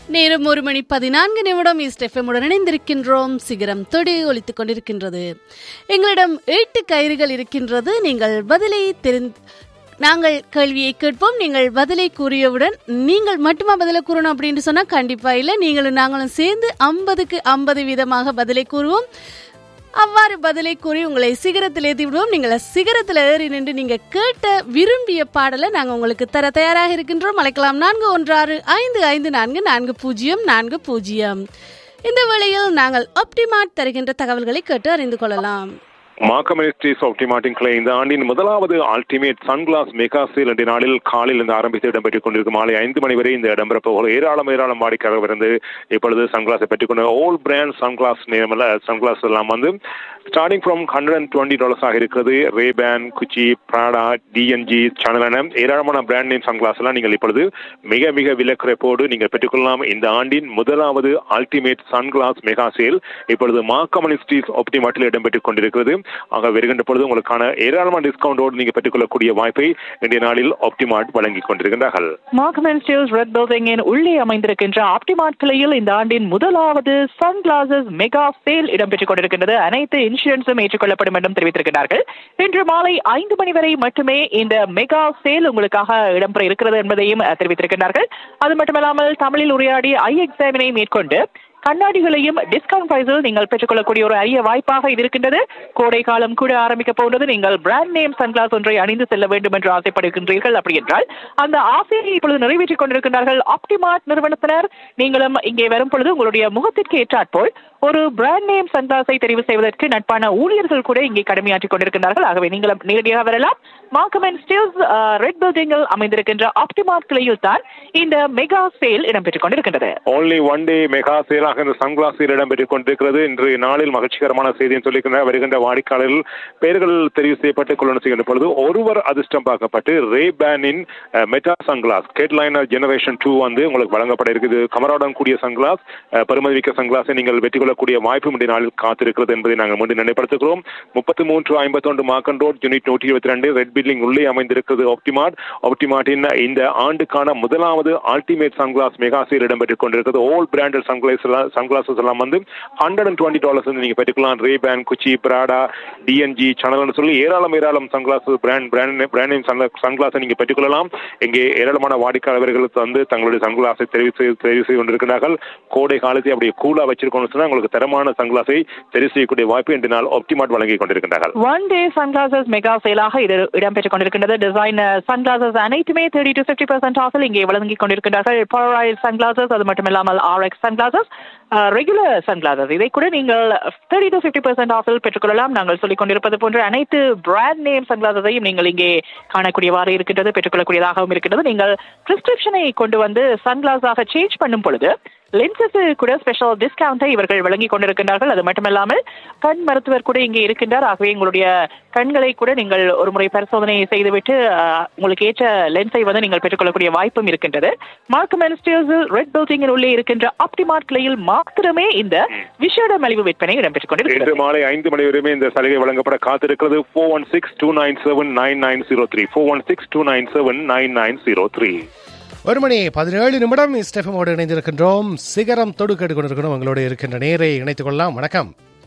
நேரம் ஒரு மணி பதினான்கு நிமிடம் ஈஸ்ட் எஃப்எம்முடன் இணைந்திருக்கின்றோம் சிகரம் தொடி ஒலித்துக் கொண்டிருக்கின்றது எங்களிடம் எட்டு கயிறுகள் இருக்கின்றது நீங்கள் பதிலை தெரிந்து நாங்கள் கேள்வியை கேட்போம் நீங்கள் பதிலை கூறியவுடன் நீங்கள் மட்டுமா பதிலை கூறணும் அப்படின்னு சொன்னா கண்டிப்பா இல்லை நீங்களும் நாங்களும் சேர்ந்து ஐம்பதுக்கு ஐம்பது வீதமாக பதிலை கூறுவோம் அவ்வாறு பதிலை கூறி உங்களை சிகரத்தில் ஏற்றி விடுவோம் நீங்கள் சிகரத்தில் ஏறி நின்று நீங்க கேட்ட விரும்பிய பாடலை நாங்கள் உங்களுக்கு தர தயாராக இருக்கின்றோம் அழைக்கலாம் நான்கு ஒன்று ஆறு ஐந்து ஐந்து நான்கு நான்கு பூஜ்ஜியம் நான்கு பூஜ்ஜியம் இந்த வேளையில் நாங்கள் ஆப்டிமார்ட் தருகின்ற தகவல்களை கேட்டு அறிந்து கொள்ளலாம் மார்க்கம் மினிஸ்ட்ரிஸ் ஆஃப் டிமார்டின்களை இந்த ஆண்டின் முதலாவது அல்டிமேட் சன்கிளாஸ் மெகா சேல் என்ற நாளில் காலையில் இருந்து ஆரம்பித்து இடம்பெற்றுக் கொண்டிருக்கும் மாலை ஐந்து மணி வரை இந்த இடம்பெறப் போகிற ஏராளம் ஏராளம் வாடிக்கையாளர் இருந்து இப்பொழுது சன்கிளாஸை பெற்றுக்கொண்ட ஓல் பிராண்ட் சன்கிளாஸ் நேரமல்ல சன்கிளாஸ் எல்லாம் வந்து starting from hundred and twenty டாலர்ஸாக இருக்கிறது ரேபேன் குச்சி பிராடா டிஎன்ஜி சேனல் என ஏராளமான பிராண்ட் நேம் சன்கிளாஸ் எல்லாம் நீங்கள் இப்பொழுது மிக மிக விலக்குறைப்போடு நீங்கள் பெற்றுக்கொள்ளலாம் இந்த ஆண்டின் முதலாவது அல்டிமேட் சன்கிளாஸ் மெகா சேல் இப்பொழுது மார்க்கம் மினிஸ்ட்ரிஸ் ஆப்டிமாட்டில் இடம்பெற்றுக் கொண்டிருக்கிறது ஆக வருகின்ற பொழுது உங்களுக்கான ஏராளமான டிஸ்கவுண்டோடு நீங்கள் பெற்றுக்கொள்ளக்கூடிய வாய்ப்பை இன்றைய நாளில் ஆப்டிமார்ட் வழங்கிக் கொண்டிருக்கின்றார்கள் மார்க்மென் ஸ்டீல்ஸ் ரெட் பில்டிங்கின் உள்ளே அமைந்திருக்கின்ற ஆப்டிமார்ட் கிளையில் இந்த ஆண்டின் முதலாவது சன் கிளாஸஸ் மெகா சேல் இடம்பெற்றுக் கொண்டிருக்கின்றது அனைத்து இன்சூரன்ஸும் ஏற்றுக்கொள்ளப்படும் என்றும் தெரிவித்திருக்கிறார்கள் இன்று மாலை ஐந்து மணி வரை மட்டுமே இந்த மெகா சேல் உங்களுக்காக இடம்பெற இருக்கிறது என்பதையும் அஹ், தெரிவித்திருக்கிறார்கள் அது மட்டுமல்லாமல் தமிழில் உரையாடி ஐ எக்ஸாமினை மேற்கொண்டு கண்ணாடிகளையும் டிஸ்கவுண்ட் பிரைஸில் நீங்கள் பெற்றுக்கொள்ளக்கூடிய ஒரு அரிய வாய்ப்பாக இது இருக்கின்றது கோடை காலம் கூட ஆரம்பிக்க போகிறது நீங்கள் பிராண்ட் நேம் சன்கிளாஸ் ஒன்றை அணிந்து செல்ல வேண்டும் என்று ஆசைப்படுகின்றீர்கள் அப்படி என்றால் அந்த ஆசையை இப்பொழுது நிறைவேற்றிக் கொண்டிருக்கின்றார்கள் ஆப்டிமார்ட் நிறுவனத்தினர் நீங்களும் இங்கே வரும் பொழுது உங்களுடைய முகத்திற்கு ஏற்றாற்போல் ஒரு பிராண்ட் நேம் சன்கிளாஸை தெரிவு செய்வதற்கு நட்பான ஊழியர்கள் கூட இங்கே கடமையாற்றிக் கொண்டிருக்கிறார்கள் ஆகவே நீங்களும் நேரடியாக வரலாம் மார்க்கம் அண்ட் ஸ்டீல்ஸ் ரெட் பில்டிங்கில் அமைந்திருக்கின்ற ஆப்டிமார்ட் கிளையில் தான் இந்த மெகா சேல் இடம்பெற்றுக் கொண்டிருக்கின்றது ஓன்லி ஒன் டே மெகா சேலாக இந்த சன்கிளாஸ் சேல் இடம்பெற்றுக் கொண்டிருக்கிறது இன்று நாளில் மகிழ்ச்சிகரமான செய்தியை சொல்லியிருக்கின்ற வருகின்ற வாடிக்கையாளர்கள் பெயர்கள் தெரிவு செய்யப்பட்டு கொள்ளணும் செய்கின்ற பொழுது ஒருவர் அதிர்ஷ்டம் பார்க்கப்பட்டு ரே பேனின் மெட்டா சன்கிளாஸ் கேட்லைனர் ஜெனரேஷன் டூ வந்து உங்களுக்கு வழங்கப்பட இருக்குது கமராடன் கூடிய சன்கிளாஸ் பெருமதிமிக்க சன்கிளாஸை நீங்கள் வெற்றி கொள்ளக்கூடிய வாய்ப்பு இன்றைய நாளில் காத்திருக்கிறது என்பதை நாங்கள் மீண்டும் நினைப்படுத்துகிறோம் முப்பத்தி மூன்று ஐம்பத்தொன்று மார்க்கன் ரோட் யூனிட் நூற்றி இருபத்தி ரெண்டு ரெட் பில்டிங் உள்ளே அமைந்திருக்கிறது ஆப்டிமார்ட் ஆப்டிமார்ட்டின் இந்த ஆண்டுக்கான முதலாவது அல்டிமேட் சன்கிளாஸ் மெகா சேல் இடம்பெற்றுக் கொண்டிருக்கிறது ஓல் பிராண்டட் சன்கிளாஸ் சன்கிளாசஸ் எல்லாம் வந்து ஹண்ட்ரட் அண்ட் டுவெண்ட்டி டாலர்ஸ் வந்து நீங்க பெற்றுக்கலாம் ரே பேன் குச்சி பிராடா டிஎன்ஜி சேனல்னு சொல்லி ஏராளம் ஏராளம் sunglass brand brand brand name சன்கிளாஸை நீங்க பெற்றுக்கொள்ளலாம் இங்கே ஏராளமான வாடிக்கையாளர்களுக்கு வந்து தங்களுடைய சன்கிளாஸை தெரிவு செய்து தெரிவு செய்து கொண்டிருக்கிறார்கள் கோடை காலத்தை அப்படியே கூலா வச்சிருக்கோம்னு சொன்னா உங்களுக்கு தரமான சன்கிளாஸை தெரிவு செய்யக்கூடிய வாய்ப்பு இன்று நாள் ஆப்டிமார்ட் வழங்கி கொண்டிருக்கிறார்கள் ஒன் டே சன்கிளாசஸ் மெகா சேலாக இது இடம்பெற்றுக் கொண்டிருக்கின்றது டிசைன் சன்கிளாசஸ் அனைத்துமே தேர்ட்டி டு ஃபிஃப்டி பர்சன்ட் ஆஃபில் இங்கே வழங்கிக் கொண்டிருக்கின்றார்கள் போலரைஸ் சன்கிளாசஸ் அது மட்டும் இல்லாமல் ஆர்எக்ஸ் சன்கிளாசஸ் ரெகுலர் சன்கிளாசஸ் இதை கூட நீங்கள் தேர்ட்டி டு ஃபிஃப்டி பர்சன்ட் ஆஃபில் பெற்றுக்கொள்ளலாம் நாங்கள் சொல்லிக் கொண்டிருப்பது போன்ற அனைத்து பிராண்ட் நேம் சன்கிளாசஸையும் நீங்கள் இங்கே காணக்கூடியவாறு இருக்கின்றது பெற்றுக்கொள்ளக்கூடியதாகவும் இருக்கின்றது நீங்கள் பிரிஸ்கிரிப்ஷனை கொண்டு வந்து சன்கிளாஸாக சேஞ்ச் பண்ணும் பொழுது லென்சஸு கூட ஸ்பெஷல் டிஸ்கவுண்டை இவர்கள் வழங்கி கொண்டிருக்கின்றார்கள் அது மட்டுமல்லாமல் கண் மருத்துவர் கூட இங்கே இருக்கின்றார் ஆகவே உங்களுடைய கண்களை கூட நீங்கள் ஒரு முறை பரிசோதனை செய்துவிட்டு அஹ், உங்களுக்கு ஏற்ற லென்ஸை வந்து நீங்கள் பெற்றுக்கொள்ளக்கூடிய வாய்ப்பும் இருக்கின்றது மார்க்கம் அண்ட் ஸ்டீல்ஸ் ரெட் பில்டிங்கில் உள்ளே இருக்கின்ற ஆப்டிமார்ட் கிளையில் மாத்திரமே இந்த விஷேட மலிவு விற்பனை இடம்பெற்றுக் இன்று கொண்டிருக்கிறது மாலை ஐந்து மணி வரையுமே இந்த சலுகை வழங்கப்பட காத்திருக்கிறது four one six two nine seven nine nine zero three four one six two nine seven nine nine zero three ஒரு மணி பதினேழு நிமிடம் ஸ்டெஃபமோடு இணைந்திருக்கின்றோம் சிகரம் தொடு கேட்டுக்கொண்டிருக்கணும் உங்களோட இருக்கின்ற நேரை இணைத்துக் கொள்ளலாம் வணக்கம்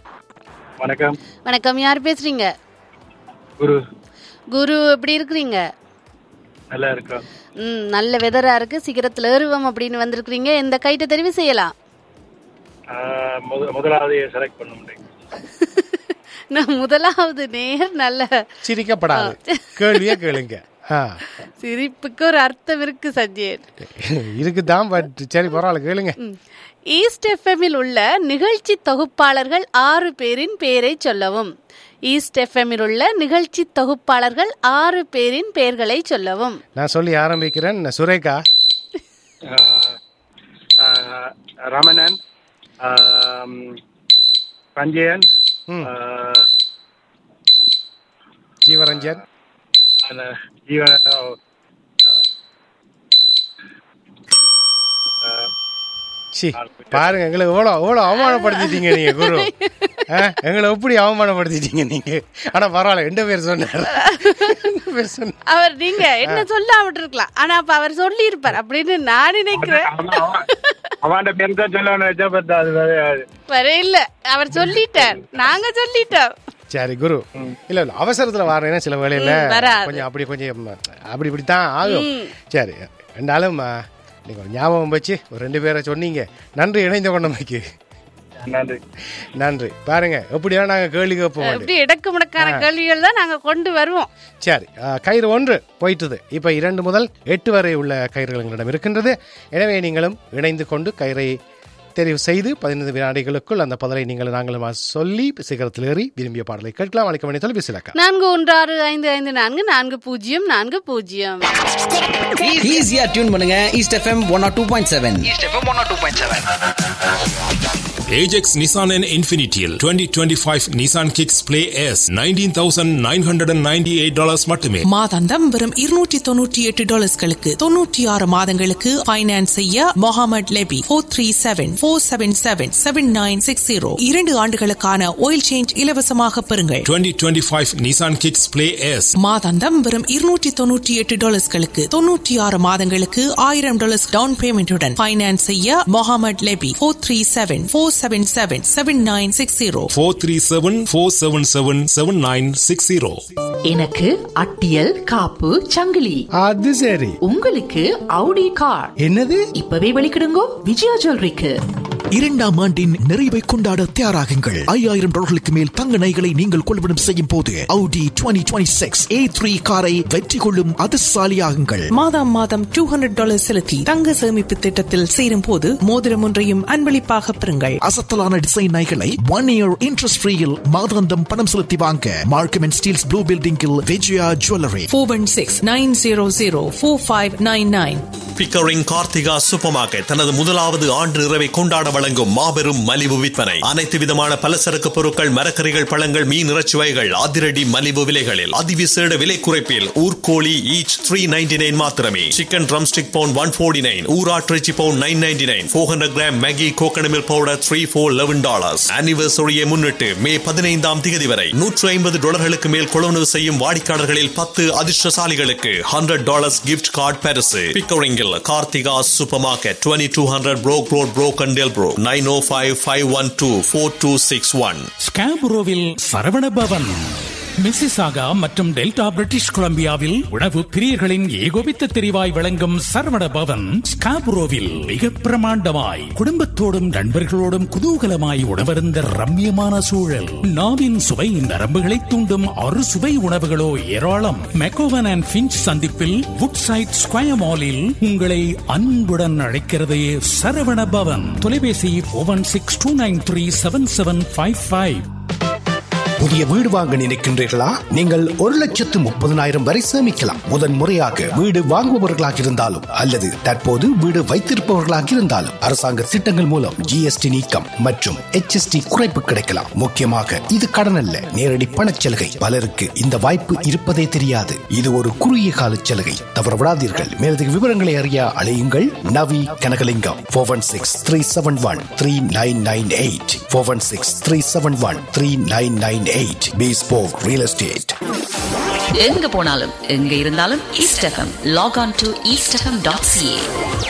வணக்கம் வணக்கம் யார் பேசுறீங்க குரு குரு எப்படி இருக்கிறீங்க நல்லா இருக்கா ம் நல்ல வெதரா இருக்கு சிகரத்தில் ஏறுவோம் அப்படின்னு வந்திருக்கிறீங்க இந்த கைட்டை தெரிவு செய்யலாம் ஆஹ் முத- முதலாவது செலக்ட் பண்ண முடியும் நான் முதலாவது நேர் நல்ல சிரிக்கப்படாது கேள்வியே கேளுங்க ஆ. சிரிப்புக்கு ஒரு அர்த்தம் இருக்கு சஞ்சயன் இருக்குதான் பட் சரி பரவாயில்ல கேளுங்க ம். ஈஸ்ட் எஃப்எம்மில் உள்ள நிகழ்ச்சி தொகுப்பாளர்கள் ஆறு பேரின் பெயரை சொல்லவும் ஈஸ்ட் எஃப்எம்மில் உள்ள நிகழ்ச்சி தொகுப்பாளர்கள் ஆறு பேரின் பெயர்களை சொல்லவும் நான் சொல்லி ஆரம்பிக்கிறேன் சுரேகா ஆஹ் ஆஹ் ரமணன் ஆம், பஞ்சயன் ம். ஆஹ் ஜீவரஞ்சன் அந்த ஜீவ ஆஹ் ஆஹ் சி பாருங்க எங்களை எவ்வளோ எவ்வளோ அவமானப்படுத்திட்டீங்க நீங்க குரு ஆ, எங்களை எப்படி அவமானப்படுத்திட்டீங்க நீங்க ஆனா பரவாயில்ல ரெண்டு பேர் சொன்னார் ரெண்டு பேர் சொன்னார் அவர் நீங்க என்ன சொல்லாம இருக்கலாம் ஆனா அப்ப அவர் சொல்லி இருப்பார் அப்படின்னு நான் நினைக்கிறேன் அவன் அவன் அவன் பேர் தான் சொல்லணும் வச்சா பார்த்தா அது வரையாது வர இல்ல அவர் சொல்லிட்டார் நாங்க சொல்லிட்டோம் சரி குரு இல்ல இல்ல அவசரத்துல வரேன்னா சில வேலையில ம், வராது. கொஞ்சம் அப்படி கொஞ்சம் ம், அப்படி இப்படி தான் ஆகும் சரி ரெண்டாலும் ஆ, நீங்க ஒரு ஞாபகம் வச்சு ஒரு ரெண்டு பேரை சொன்னீங்க நன்றி இணைந்த கொண்டமைக்கு நன்றி நன்றி பாருங்க எப்படியா நாங்க கேள்வி கேட்போம் இப்படி இடக்கு முடக்கான கேள்விகள் தான் நாங்க கொண்டு வருவோம் சரி ஆ, கயிறு ஒன்று போயிட்டது இப்போ இரண்டு முதல் எட்டு வரை உள்ள கயிறுகள் எங்களிடம் இருக்கின்றது எனவே நீங்களும் இணைந்து கொண்டு கயிறை தெரிவு செய்து பதினைந்து வினாடிகளுக்குள் அந்த பதிலை நீங்கள் நாங்களும் சொல்லி சிகரத்தில் ஏறி விரும்பிய பாடலை கேட்கலாம் அழைக்க வேண்டிய தொலைபேசி இலக்கம் நான்கு ஒன்று ஆறு ஐந்து ஐந்து நான்கு நான்கு பூஜ்ஜியம் நான்கு பூஜ்ஜியம் ஈஸியா டியூன் பண்ணுங்க East FM one R two point seven Ajax Nissan and Infinitial 2025 Nissan Kicks Play S $19,998 மட்டுமே மாதாந்தம் வெறும் இருநூற்றி தொண்ணூற்றி எட்டு டாலர்ஸ்களுக்கு தொண்ணூற்றி ஆறு மாதங்களுக்கு பைனான்ஸ் செய்ய Mohamed Lebbe four three seven four seven seven seven nine six zero இரண்டு ஆண்டுகளுக்கான ஆயில் சேஞ்ச் இலவசமாக பெறுங்கள் 2025 Nissan Kicks Play S மாதாந்தம் வெறும் இருநூற்றி தொண்ணூற்றி எட்டு டாலர்ஸ்களுக்கு தொண்ணூற்றி ஆறு மாதங்களுக்கு ஆயிரம் டாலர்ஸ் டவுன் பேமெண்ட்டுடன் பைனான்ஸ் செய்ய Mohamed Lebbe four three seven four seven seven seven nine six zero 437-477-7960 எனக்கு அட்டியல் காப்பு சங்கிலி அது சரி உங்களுக்கு அவுடி கார் என்னது இப்பவே வெளிக்கிடுங்கோ விஜயா ஜுவல்லரிக்கு இரண்டாம் ஆண்டின் நிறைவை கொண்டாட தயாராகுங்கள் ஐயாயிரம் டாலர்களுக்கு மேல் தங்க நகைகளை நீங்கள் கொள்வனம் செய்யும் போது Audi 2026 A3 காரை வெற்றி கொள்ளும் அதிர்ஷ்டசாலியாகுங்கள் மாதம் மாதம் டூ ஹண்ட்ரட் டாலர் செலுத்தி தங்க சேமிப்பு திட்டத்தில் சேரும் போது மோதிரம் ஒன்றையும் அன்பளிப்பாக பெறுங்கள் அசத்தலான டிசைன் நகைகளை ஒன் இயர் இன்ட்ரெஸ்ட் ஃப்ரீயில் மாதாந்தம் பணம் செலுத்தி வாங்க மார்க்கம் அண்ட் ஸ்டீல்ஸ் ப்ளூ பில்டிங்கில் Vijaya jewellery four one six nine zero zero four five nine nine Pickering Karthika super market தனது முதலாவது ஆண்டு இரவை கொண்டாட வழங்கும் மாபெரும் மலிவு விற்பனை அனைத்து விதமான பலசரக்கு பொருட்கள் மரக்கறிகள் பழங்கள் மீன் இறைச்சி வகைகள் அதிரடி மலிவு விலைகளில் அதிவிசேட விலை குறைப்பில் ஊர்கோழி ஈச் த்ரீ நைன்டி நைன் மாத்திரமே chicken drumstick pound one forty nine ஊராட்டிறைச்சி pound nine ninety nine four hundred gram Maggi coconut milk powder three four eleven dollars ஆனிவர்சரியை முன்னிட்டு மே பதினைந்தாம் தேதி வரை நூற்று ஐம்பது டாலர்களுக்கு மேல் கொள்வனவு செய்யும் வாடிக்கையாளர்களில் பத்து அதிர்ஷ்டசாலிகளுக்கு ஹண்ட்ரட் டாலர்ஸ் கிஃப்ட் கார்டு பரிசு பிக்கரிங்கில் Karthika super market twenty two hundred Brock road Brock and Bro nine O five five one two four two six one ஸ்காபுரோவில் சரவண பவன் மிசிசாகா மற்றும் டெல்டா பிரிட்டிஷ் கொலம்பியாவில் உணவு பிரியர்களின் ஏகோபித்த தெரிவாய் வழங்கும் சரவண பவன் ஸ்காபுரோவில் மிக பிரமாண்டமாய் குடும்பத்தோடும் நண்பர்களோடும் குதூகலமாய் உணவருந்த ரம்மியமான சூழல் நாவின் சுவை நரம்புகளை தூண்டும் அறு சுவை உணவுகளோ ஏராளம் மெக்கோவன் அண்ட் பிஞ்ச் சந்திப்பில் வுட் சைட் ஸ்கொயர் மாலில் உங்களை அன்புடன் அழைக்கிறது சரவண பவன் தொலைபேசி one six two nine three seven seven five five புதிய வீடு வாங்க நினைக்கின்றீர்களா நீங்கள் ஒரு லட்சத்து முப்பதனாயிரம் வரை சேமிக்கலாம் முதன் முறையாக வீடு வாங்குபவர்களாக இருந்தாலும் அல்லது தற்போது வீடு வைத்திருப்பவர்களாக இருந்தாலும் அரசாங்க திட்டங்கள் மூலம் ஜிஎஸ்டி நீக்கம் மற்றும் எச்எஸ்டி குறைப்பு கிடைக்கலாம் முக்கியமாக இது கடன் அல்ல நேரடி பணச்சலுகை பலருக்கு இந்த வாய்ப்பு இருப்பதே தெரியாது இது ஒரு குறுகிய கால சலுகை தவற விடாதீர்கள் மேலதிக விவரங்களை அறிய அழையுங்கள் Navi Kanagalingam four one six three seven one three nine nine eight four one six three seven one three nine nine eight Bespoke real estate எங்க போனாலும் எங்க இருந்தாலும் East FM log on to East FM dot CA